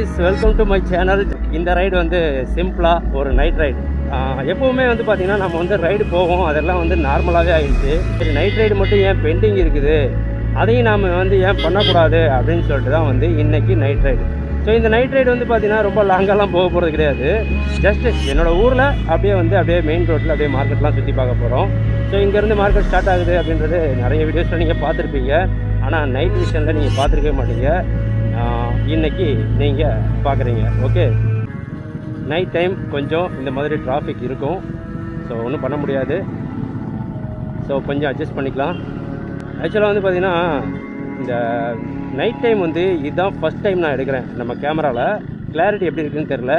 guys welcome to my channel இந்த ride வந்து சிம்பிளாக ஒரு நைட் ரைடு எப்போவுமே வந்து பார்த்தீங்கன்னா நம்ம வந்து ரைடு போவோம் அதெல்லாம் வந்து நார்மலாகவே ஆயிடுச்சு சரி நைட் ரைடு மட்டும் ஏன் பெண்டிங் இருக்குது அதையும் நாம் வந்து ஏன் பண்ணக்கூடாது அப்படின்னு சொல்லிட்டு தான் வந்து இன்னைக்கு நைட் ரைடு ஸோ இந்த நைட் ரைடு வந்து பார்த்தீங்கன்னா ரொம்ப லாங்காலாம் போக போகிறது கிடையாது ஜஸ்ட் என்னோட ஊரில் அப்படியே வந்து அப்படியே மெயின் ரோட்டில் அப்படியே மார்க்கெட்லாம் சுற்றி பார்க்க போகிறோம் ஸோ இங்கேருந்து மார்க்கெட் ஸ்டார்ட் ஆகுது அப்படின்றது நிறைய வீடியோஸில் நீங்கள் பார்த்துருப்பீங்க ஆனால் நைட் விஷனில் நீங்கள் பார்த்துருக்கவே மாட்டீங்க ஆஹ் இன்னைக்கு நீங்கள் பார்க்குறீங்க ஓகே நைட் டைம் கொஞ்சம் இந்த மாதிரி டிராஃபிக் இருக்கும் ஸோ ஒன்றும் பண்ண முடியாது ஸோ கொஞ்சம் அட்ஜஸ்ட் பண்ணிக்கலாம் ஆக்சுவலாக வந்து பார்த்திங்கன்னா இந்த நைட் டைம் வந்து இதுதான் ஃபஸ்ட் டைம் நான் எடுக்கிறேன் நம்ம கேமராவில் கிளாரிட்டி எப்படி இருக்குன்னு தெரில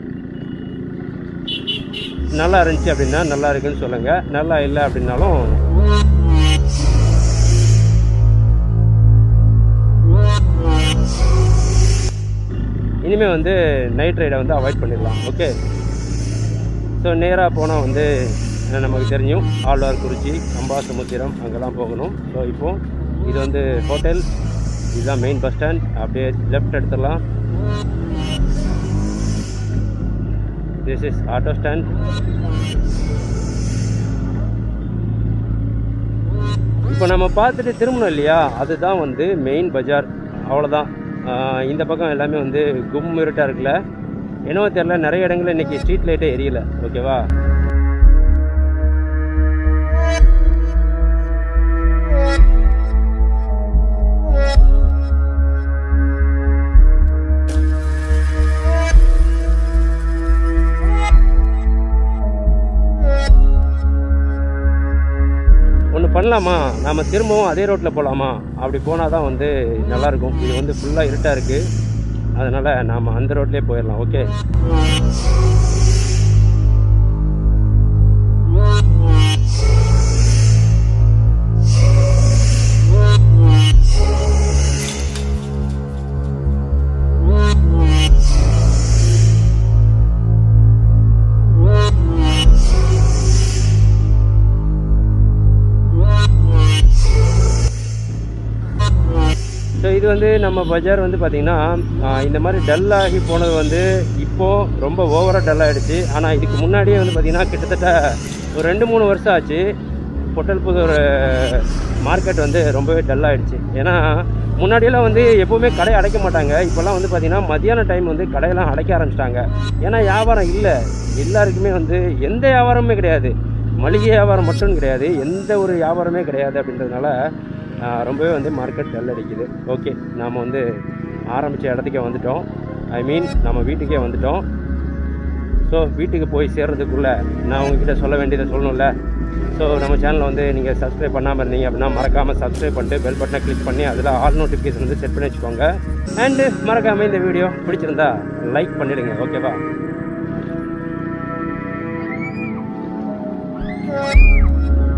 நல்லா இருந்துச்சு அப்படின்னா நல்லா இருக்குன்னு சொல்லுங்கள் நல்லா இல்லை அப்படின்னாலும் இனிமேல் வந்து நைட் ரைடை வந்து அவாய்ட் பண்ணிடலாம் ஓகே ஸோ நேராக போனால் வந்து அஹ், நமக்கு தெரியும் ஆழ்வார் குறிச்சி அம்பாசமுத்திரம் அங்கெல்லாம் போகணும் ஸோ இப்போது இது வந்து ஹோட்டல் இதுதான் மெயின் பஸ் ஸ்டாண்ட் அப்படியே லெஃப்ட் எடுத்துடலாம் திஸ் இஸ் ஆட்டோ ஸ்டாண்ட் இப்போ நம்ம பார்த்துட்டு திரும்பணும் இல்லையா அதுதான் வந்து மெயின் பஜார் அவ்வளோதான் ஆஹ் இந்த பக்கம் எல்லாமே வந்து கும் இருட்டாக இருக்குல்ல என்னவோ தெரில நிறைய இடங்கள்ல இன்னைக்கு ஸ்ட்ரீட் லைட்டே எரியல ஓகேவா ஒன்று பண்ணலாமா நாம் திரும்பவும் அதே ரோட்டில் போகலாமா அப்படி போனால் தான் வந்து நல்லாயிருக்கும் இது வந்து ஃபுல்லாக இருட்டாக இருக்குது அதனால் நாம் அந்த ரோட்லேயே போயிடலாம் ஓகே ஸோ இது வந்து நம்ம பஜார் வந்து பார்த்திங்கன்னா ஆஹ் இந்த மாதிரி டல் ஆகி போனது வந்து இப்போது ரொம்ப ஓவராக டல் ஆகிடுச்சு ஆனால் இதுக்கு முன்னாடியே வந்து பார்த்திங்கன்னா கிட்டத்தட்ட ஒரு ரெண்டு மூணு வருஷம் ஆச்சு பொட்டல்புதூர் மார்க்கெட் வந்து ரொம்பவே டல் ஆகிடுச்சு ஏன்னா முன்னாடியெல்லாம் வந்து எப்போவுமே கடை அடைக்க மாட்டாங்க இப்போல்லாம் வந்து பார்த்திங்கன்னா மதியான டைம் வந்து கடையெல்லாம் அடைக்க ஆரம்பிச்சிட்டாங்க ஏன்னா வியாபாரம் இல்லை எல்லாருக்குமே வந்து எந்த வியாபாரமுமே கிடையாது மளிகை வியாபாரம் மட்டும் கிடையாது எந்த ஒரு வியாபாரமே கிடையாது அப்படின்றதுனால ஆஹ் ரொம்பவே வந்து மார்க்கெட் டல் அடிக்குது ஓகே நாம் வந்து ஆரம்பித்த இடத்துக்கே வந்துட்டோம் ஐ மீன் நம்ம வீட்டுக்கே வந்துட்டோம் ஸோ வீட்டுக்கு போய் சேர்றதுக்குள்ளே நான் உங்ககிட்ட சொல்ல வேண்டியதை சொல்லணும்ல ஸோ நம்ம சேனலை வந்து நீங்கள் சப்ஸ்கிரைப் பண்ணாமல் இருந்தீங்க அப்படின்னா மறக்காமல் சப்ஸ்கிரைப் பண்ணிட்டு பெல் பட்டனை கிளிக் பண்ணி அதில் ஆல் நோட்டிஃபிகேஷன் வந்து செட் பண்ணி வச்சுக்கோங்க அண்டு மறக்காமல் இந்த வீடியோ பிடிச்சிருந்தா லைக் பண்ணிடுங்க ஓகேவா